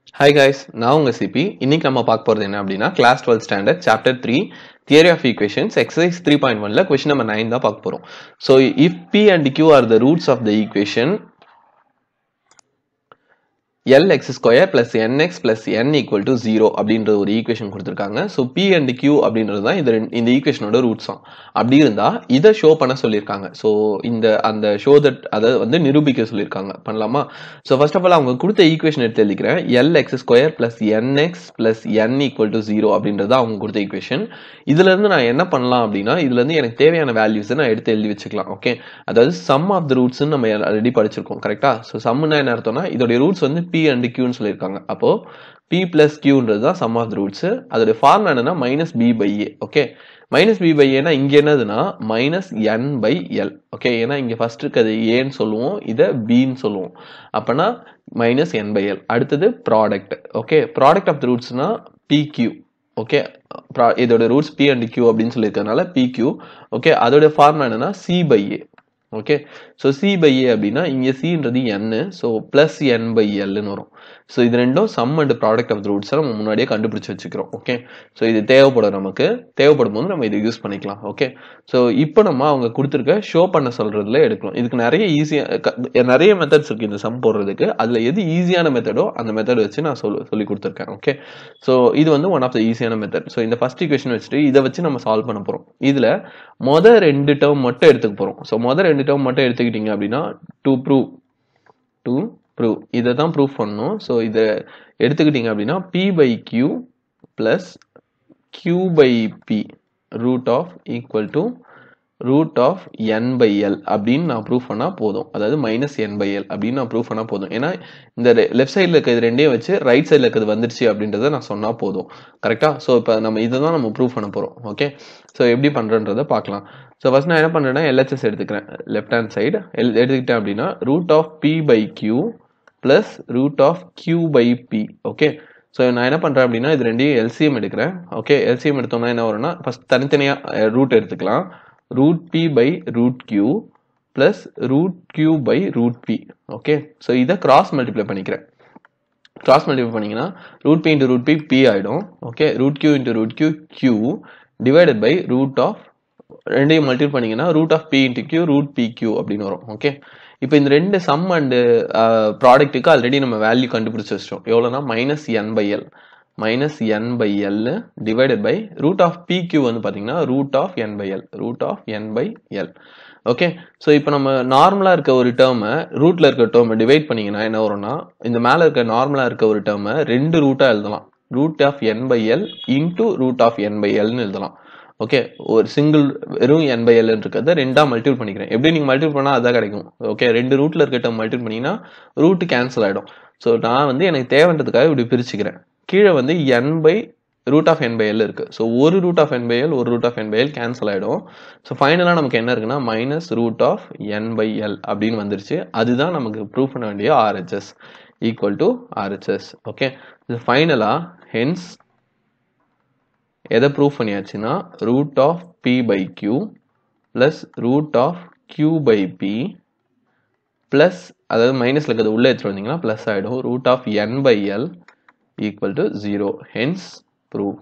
hi guys நான் உங்க CP இன்னைக்கு நம்ம பார்க்க போறது என்ன அப்படின்னா class twelfth standard chapter three theory of equations exercise three point ஒன்ல கொஸ்டின் நம்பர் நைன் தான் பார்க்க போறோம் so if P and Q are the roots of the equation L X square plus N X plus N equal to zero அப்படின்ற ஒரு equation கொடுத்துருக்காங்க so B and Q அப்படின்றது தான் இந்த ரெண்டு- இந்த ஈக்குவேஷனோட ரூட்ஸ் தான் அப்படி இருந்தா இதை ஷோ பண்ண சொல்லியிருக்காங்க ஸோ இந்த அந்த ஷோ தட் அதை வந்து நிரூபிக்க சொல்லியிருக்காங்க பண்ணலாமா ஸோ ஃபர்ஸ்ட் ஆஃப் ஆல் அவங்க கொடுத்த ஈக்குவேஷன் எடுத்து எழுதிக்கிறேன் L X square plus N X plus N equal to zero அப்படின்றது தான் அவங்க கொடுத்த ஈக்குவேஷன் இதுல இருந்து நான் என்ன பண்ணலாம் அப்படின்னா இதுல இருந்து எனக்கு தேவையான வேல்யூஸை நான் எடுத்து எழுதி வச்சுக்கலாம் ஓகே அதாவது சம் ஆஃப் த ரூட்ஸ் நம்ம ஆல்ரெடி படிச்சிருக்கோம் கரெக்டா ஸோ சம்னா என்ன அர்த்தம்னா இதோடைய ரூட்ஸ் வந்து பி அண்ட் கியூன்னு சொல்லியிருக்காங்க அப்போ பி பிளஸ் கியூன்றது தான் சம் ஆஃப் த ரூட்ஸ் அதோடைய ஃபார்ம் என்னன்னா minus B by A okay minus B by ஏனா இங்க என்னதுன்னா minus N by L okay ஏன்னா இங்க ஃபர்ஸ்ட் இருக்கிறது ஏன்னு சொல்லுவோம் இதை பின்னு சொல்லுவோம் அப்பனா மைனஸ் என் பை எல் அடுத்தது product okay product of the ரூட்ஸ்னா பி கியூ ஓகே இதோட ரூட்ஸ் பி அண்ட் கியூ அப்படின்னு சொல்லியிருக்கறனால பி கியூ ஓகே அதோட ஃபார்ம் என்னன்னா C by A okay so C by A அப்படின்னா இங்கே சின்றது N so plus N by எல்னு வரும் ஸோ இது ரெண்டும் சம் அண்ட் ப்ராடக்ட் ஆஃப் ரூட்ஸை நம்ம முன்னாடியே கண்டுபிடிச்சு வச்சுக்கிறோம் ஓகே ஸோ இது தேவைப்படும் நமக்கு தேவைப்படும் போது நம்ம இதை யூஸ் பண்ணிக்கலாம் ஓகே ஸோ இப்போ நம்ம அவங்க கொடுத்துருக்க ஷோ பண்ண சொல்றதுல எடுக்கணும் இதுக்கு நிறைய ஈஸியாக நிறைய மெத்தட்ஸ் இருக்கு இந்த சம் போடுறதுக்கு அதில் எது ஈஸியான மெத்தடோ அந்த மெத்தட் வச்சு நான் சொல்லி சொல்லி கொடுத்துருக்கேன் ஓகே ஸோ இது வந்து ஒன் ஆஃப் த ஈஸியான மெத்தட் ஸோ இந்த ஃபர்ஸ்ட் ஈக்குவேஷன் வச்சுட்டு இதை வச்சு நம்ம சால்வ் பண்ண போகிறோம் இதில் மொதல் ரெண்டு டேர்ம் மட்டும் எடுத்துக்க போகிறோம் ஸோ மொதல் ரெண்டு டேர்ம் மட்டும் எடுத்துக்கிட்டீங்க அப்படின்னா டு ப்ரூவ் டு ப்ரூவ் இதை தான் ப்ரூவ் பண்ணணும் ஸோ இதை எடுத்துக்கிட்டீங்க அப்படின்னா P by Q plus Q by P root of equal to root of N by L அப்படின்னு நான் ப்ரூவ் பண்ணால் போதும் அதாவது மைனஸ் என் பை எல் அப்படின்னு நான் ப்ரூவ் பண்ணால் போதும் ஏன்னா இந்த லெஃப்ட் சைடில் இருக்கிறது ரெண்டையும் வச்சு ரைட் சைடில் இருக்கிறது வந்துருச்சு அப்படின்றத நான் சொன்னால் போதும் கரெக்டாக ஸோ இப்போ நம்ம இதை தான் நம்ம ப்ரூவ் பண்ண போகிறோம் ஓகே ஸோ எப்படி பண்ணுறன்றதை பார்க்கலாம் ஸோ ஃபர்ஸ்ட் நான் என்ன பண்ணுறேன்னா எல்ஹெச்எஸ் எடுத்துக்கிறேன் லெஃப்ட் ஹேண்ட் சைடு எல் எடுத்துக்கிட்டேன் அப்படின்னா root of P by Q plus root of Q by P okay so நான் என்ன பண்ணுறேன் அப்படின்னா இது ரெண்டையும் எல்சிஎம் எடுக்கிறேன் ஓகே எல்சிஎம் எடுத்தோம்னா என்ன வரும்னா ஃபர்ஸ்ட் தனித்தனியாக ரூட் எடுத்துக்கலாம் root P by root Q plus root Q by root P okay so இதை கிராஸ் மல்டிப்ளை பண்ணிக்கிறேன் கிராஸ் மல்டிப்ளை பண்ணீங்கன்னா root P into root P P ஆகிடும் okay root Q into root Q Q divided by root of ரெண்டையும் multiple பண்ணீங்கன்னா root of P into Q root P Q அப்படின்னு வரும் okay இப்போ இந்த ரெண்டு சம் அண்டு ப்ராடக்ட்டுக்கு ஆல்ரெடி நம்ம வேல்யூ கண்டுபிடிச்சு வச்சிட்டோம் எவ்வளோனா minus N by L minus N by L divided by root of P Q வந்து பார்த்தீங்கன்னா root of N by L root of N by L okay so இப்போ நம்ம நார்மலாக இருக்க ஒரு டேர்மை ரூட்டில் இருக்க டேர்மை டிவைட் பண்ணீங்கன்னா என்ன வரும்னா இந்த மேலே இருக்க நார்மலாக இருக்க ஒரு டேர்மை ரெண்டு ரூட்டாக எழுதலாம் root of N by L into root of N by எல்னு எழுதலாம் ஓகே ஒரு சிங்கிள் வெறும் என் பை எல் இருக்கிறத ரெண்டா மல்டிபிள் பண்ணிக்கிறேன் எப்படி நீங்க மல்டிபிள் பண்ணா அதான் கிடைக்கும் ஓகே ரெண்டு ரூட்ல இருக்க டேர்ம் மல்டிபிள் பண்ணீங்கன்னா ரூட் கேன்சல் ஆயிடும் ஸோ நான் வந்து எனக்கு தேவைன்றதுக்காக இப்படி பிரிச்சுக்கிறேன் கீழே வந்து N by root of N by L இருக்கு ஸோ ஒரு root of N by L ஒரு root of N by L cancel ஆயிடும் ஸோ ஃபைனலாக நமக்கு என்ன இருக்குன்னா minus root of N by L அப்படின்னு வந்துருச்சு அதுதான் நமக்கு ப்ரூவ் பண்ண வேண்டிய RHS equal to RHS okay ஃபைனலாக ஹென்ஸ் எதை ப்ரூவ் பண்ணியாச்சுன்னா root of P by Q plus root of Q by P plus அதாவது மைனஸில் இருக்கிறது உள்ளே எடுத்துட்டு வந்தீங்கன்னா ப்ளஸ் ஆகிடும் root of N by L equal to zero hence prove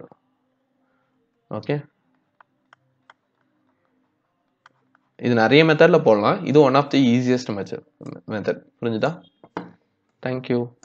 okay இது நிறைய மெத்தடில் போடலாம் இது one of the easiest method method புரிஞ்சுதா தேங்க்யூ